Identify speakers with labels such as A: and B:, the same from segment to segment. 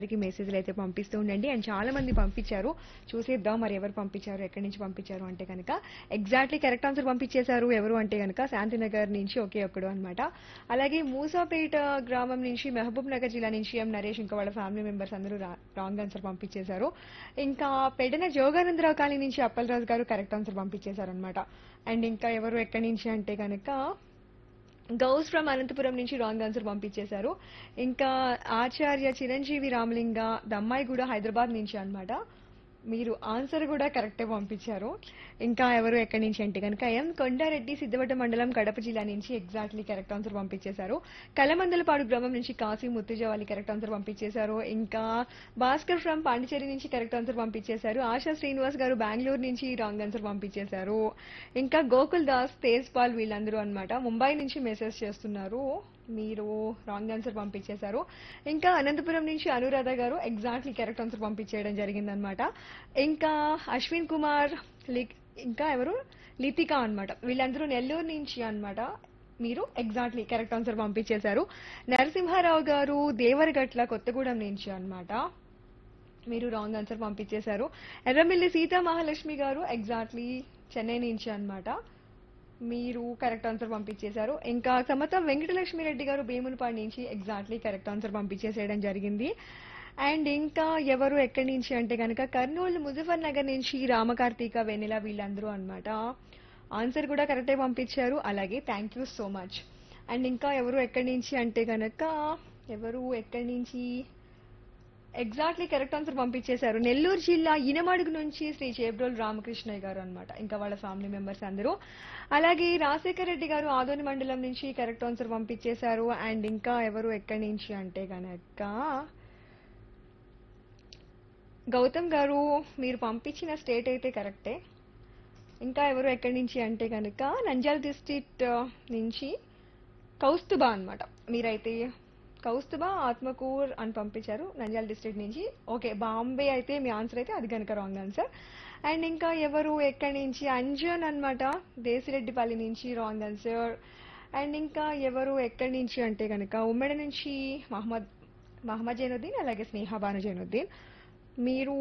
A: అందరికి మెసేజ్లు అయితే పంపిస్తూ ఉండండి అండ్ చాలా మంది పంపించారు చూసేద్దాం మరి ఎవరు పంపించారు ఎక్కడి నుంచి పంపించారు అంటే కనుక ఎగ్జాక్ట్లీ కరెక్ట్ ఆన్సర్ పంపించేశారు ఎవరు అంటే కనుక శాంతినగర్ నుంచి ఒకే ఒక్కడు అనమాట అలాగే మూసాపేట గ్రామం నుంచి మహబూబ్ నగర్ జిల్లా నుంచి ఎం నరేష్ ఇంకా వాళ్ళ ఫ్యామిలీ మెంబర్స్ అందరూ రాంగ్ ఆన్సర్ పంపించేశారు ఇంకా పెడన జోగానందరావు కాలనీ నుంచి అప్పలరాజు గారు కరెక్ట్ ఆన్సర్ పంపించేశారు అనమాట అండ్ ఇంకా ఎవరు ఎక్కడి నుంచి అంటే కనుక గౌస్ ఫ్రమ్ అనంతపురం నుంచి రాంగ్ ఆన్సర్ పంపించేశారు ఇంకా ఆచార్య చిరంజీవి రామలింగ దమ్మాయి కూడా హైదరాబాద్ నుంచి అన్నమాట మీరు ఆన్సర్ కూడా కరెక్టే పంపించారు ఇంకా ఎవరు ఎక్కడి నుంచి అంటే కనుక ఎం కొండారెడ్డి సిద్ధవట మండలం కడప జిల్లా నుంచి ఎగ్జాక్ట్లీ కరెక్ట్ ఆన్సర్ పంపించేశారు కలమందలపాడు గ్రామం నుంచి కాశీ ముత్తుజవాలి కరెక్ట్ ఆన్సర్ పంపించేశారు ఇంకా భాస్కర్ ఫ్రమ్ పాండిచేరి నుంచి కరెక్ట్ ఆన్సర్ పంపించేశారు ఆశా శ్రీనివాస్ గారు బెంగళూరు నుంచి రాంగ్ ఆన్సర్ పంపించేశారు ఇంకా గోకుల్ దాస్ తేజ్ పాల్ వీళ్ళందరూ అన్నమాట ముంబై నుంచి మెసేజ్ చేస్తున్నారు మీరు రాంగ్ ఆన్సర్ పంపించేశారు ఇంకా అనంతపురం నుంచి అనురాధ గారు ఎగ్జాక్ట్లీ కరెక్ట్ ఆన్సర్ పంపించేయడం జరిగిందనమాట ఇంకా అశ్విన్ కుమార్ లిక్- ఇంకా ఎవరు లితిక అన్నమాట వీళ్ళందరూ నెల్లూరు నుంచి అన్నమాట మీరు ఎగ్జాక్ట్లీ కరెక్ట్ ఆన్సర్ పంపించేశారు నరసింహారావు గారు దేవరగట్ల కొత్తగూడెం నుంచి అన్నమాట మీరు రాంగ్ ఆన్సర్ పంపించేశారు ఎర్రమిల్లి సీతా మహాలక్ష్మి గారు ఎగ్జాక్ట్లీ చెన్నై నుంచి అన్నమాట మీరు కరెక్ట్ ఆన్సర్ పంపించేశారు ఇంకా సమత వెంకటలక్ష్మి రెడ్డి గారు భీమునిపాడు నుంచి ఎగ్జాక్ట్లీ కరెక్ట్ ఆన్సర్ పంపించేసేయడం జరిగింది అండ్ ఇంకా ఎవరు ఎక్కడి నుంచి అంటే కనుక కర్నూలు ముజఫర్ నగర్ నుంచి రామకార్తీక వెన్నెల వీళ్ళందరూ అన్నమాట ఆన్సర్ కూడా కరెక్టే పంపించారు అలాగే thank you so much and ఇంకా ఎవరు ఎక్కడి నుంచి అంటే కనుక ఎవరు ఎక్కడి నుంచి ఎగ్జాక్ట్లీ కరెక్ట్ ఆన్సర్ పంపించేశారు నెల్లూరు జిల్లా ఇనమడుగు నుంచి శ్రీ చేబ్రోల్ రామకృష్ణయ్య గారు అన్నమాట ఇంకా వాళ్ళ ఫ్యామిలీ మెంబర్స్ అందరూ అలాగే రాజశేఖర్ రెడ్డి గారు ఆదోని మండలం నుంచి కరెక్ట్ ఆన్సర్ పంపించేశారు అండ్ ఇంకా ఎవరు ఎక్కడి నుంచి అంటే కనుక గౌతమ్ గారు మీరు పంపించిన స్టేట్ అయితే కరెక్టే ఇంకా ఎవరు ఎక్కడి నుంచి అంటే కనుక నంద్యాల డిస్ట్రిక్ట్ నుంచి కౌస్తుబా అన్నమాట మీరైతే కౌస్తుబా ఆత్మకూర్ అని పంపించారు నంద్యాల డిస్ట్రిక్ట్ నుంచి ఓకే బాంబే అయితే మీ ఆన్సర్ అయితే అది కనుక రాంగ్ ఆన్సర్ అండ్ ఇంకా ఎవరు ఎక్కడి నుంచి అంజన్ అన్నమాట దేశిరెడ్డిపల్లి నుంచి రాంగ్ ఆన్సర్ అండ్ ఇంకా ఎవరు ఎక్కడి నుంచి అంటే కనుక ఉమ్మడి నుంచి మహమ్మద్ మహమ్మద్ జైనుద్దీన్ అలాగే స్నేహ బాను జైనుద్దీన్ మీరు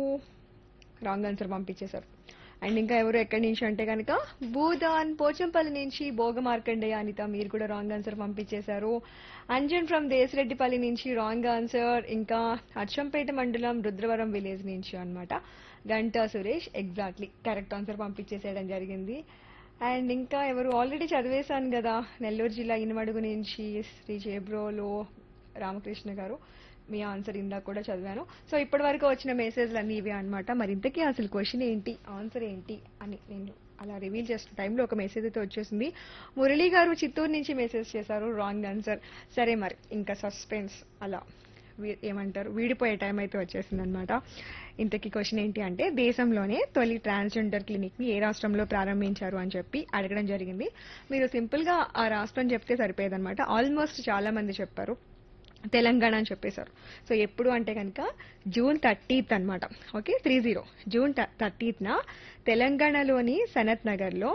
A: రాంగ్ ఆన్సర్ పంపించేశారు అండ్ ఇంకా ఎవరు ఎక్కడి నుంచి అంటే కనుక భూదాన్ పోచంపల్లి నుంచి భోగ మార్కండేయ అనిత మీరు కూడా రాంగ్ ఆన్సర్ పంపించేశారు అంజన్ ఫ్రమ్ దేశరెడ్డిపల్లి నుంచి రాంగ్ ఆన్సర్ ఇంకా అచ్చంపేట మండలం రుద్రవరం విలేజ్ నుంచి అన్నమాట Ganta Suresh exactly correct answer పంపించేసేయడం జరిగింది అండ్ ఇంకా ఎవరు ఆల్రెడీ చదివేశాను కదా నెల్లూరు జిల్లా ఇనమడుగు నుంచి శ్రీ చేబ్రోలో రామకృష్ణ గారు మీ ఆన్సర్ ఇందాక కూడా చదివాను సో ఇప్పటి వరకు వచ్చిన మెసేజ్లు అన్నీ ఇవే అనమాట మరి ఇంతకీ అసలు క్వశ్చన్ ఏంటి ఆన్సర్ ఏంటి అని నేను అలా రివీల్ చేస్తున్న టైంలో ఒక మెసేజ్ అయితే వచ్చేసింది మురళి గారు చిత్తూరు నుంచి మెసేజ్ చేశారు రాంగ్ ఆన్సర్ సరే మరి ఇంకా సస్పెన్స్ అలా వీ- ఏమంటారు వీడిపోయే టైం అయితే వచ్చేసింది అనమాట ఇంతకీ క్వశ్చన్ ఏంటి అంటే దేశంలోనే తొలి ట్రాన్స్జెండర్ క్లినిక్ ని ఏ రాష్ట్రంలో ప్రారంభించారు అని చెప్పి అడగడం జరిగింది మీరు సింపుల్ గా ఆ రాష్ట్రం చెప్తే సరిపోయేదన్నమాట ఆల్మోస్ట్ చాలా మంది చెప్పారు తెలంగాణ అని చెప్పేశారు సో ఎప్పుడు అంటే కనుక జూన్ థర్టీత్ అనమాట ఓకే త్రీ జీరో జూన్ థర్టీత్న తెలంగాణలోని సనత్ నగర్లో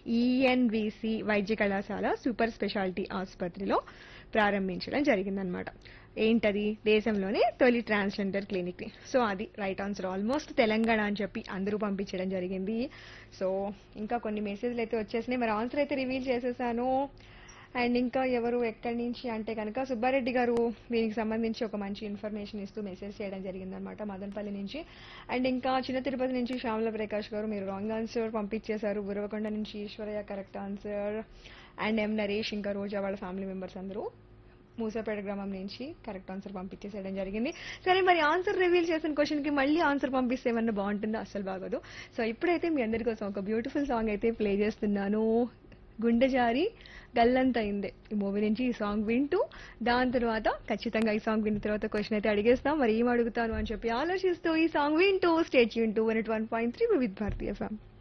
A: ఈఎన్విసి వైద్య కళాశాల సూపర్ స్పెషాలిటీ ఆసుపత్రిలో ప్రారంభించడం జరిగిందనమాట ఏంటది దేశంలోనే తొలి ట్రాన్స్జెండర్ క్లినిక్ ని సో అది రైట్ ఆన్సర్ ఆల్మోస్ట్ తెలంగాణ అని చెప్పి అందరూ పంపించడం జరిగింది సో ఇంకా కొన్ని మెసేజ్లు అయితే వచ్చేసినాయి మరి ఆన్సర్ అయితే రివీల్ చేసేసాను అండ్ ఇంకా ఎవరు ఎక్కడి నుంచి అంటే కనుక సుబ్బారెడ్డి గారు దీనికి సంబంధించి ఒక మంచి ఇన్ఫర్మేషన్ ఇస్తూ మెసేజ్ చేయడం జరిగిందనమాట మదనపల్లి నుంచి అండ్ ఇంకా చిన్న తిరుపతి నుంచి శ్యామల ప్రకాష్ గారు మీరు రాంగ్ ఆన్సర్ పంపించేశారు గురవకొండ నుంచి Eswaraiah correct answer and M Naresh ఇంకా రోజా వాళ్ళ ఫ్యామిలీ మెంబర్స్ అందరూ మూసాపేట గ్రామం నుంచి కరెక్ట్ ఆన్సర్ పంపించేసేయడం జరిగింది సరే మరి ఆన్సర్ రివీల్ చేసిన క్వశ్చన్ కి మళ్ళీ ఆన్సర్ పంపిస్తే ఏమన్నా బాగుంటుందో అస్సలు బాగోదు సో ఇప్పుడైతే మీ అందరి కోసం ఒక బ్యూటిఫుల్ సాంగ్ అయితే ప్లే చేస్తున్నాను గుండె జారి గల్లంత అయిందే ఈ మూవీ నుంచి ఈ సాంగ్ వింటూ దాని తర్వాత ఖచ్చితంగా ఈ సాంగ్ విన్న తర్వాత క్వశ్చన్ అయితే అడిగేస్తాం మరి ఏం అడుగుతాను అని చెప్పి ఆలోచిస్తూ ఈ సాంగ్ వింటూ స్టేట్ వింటూ one one point three with Bharatiya ఫ్యామ్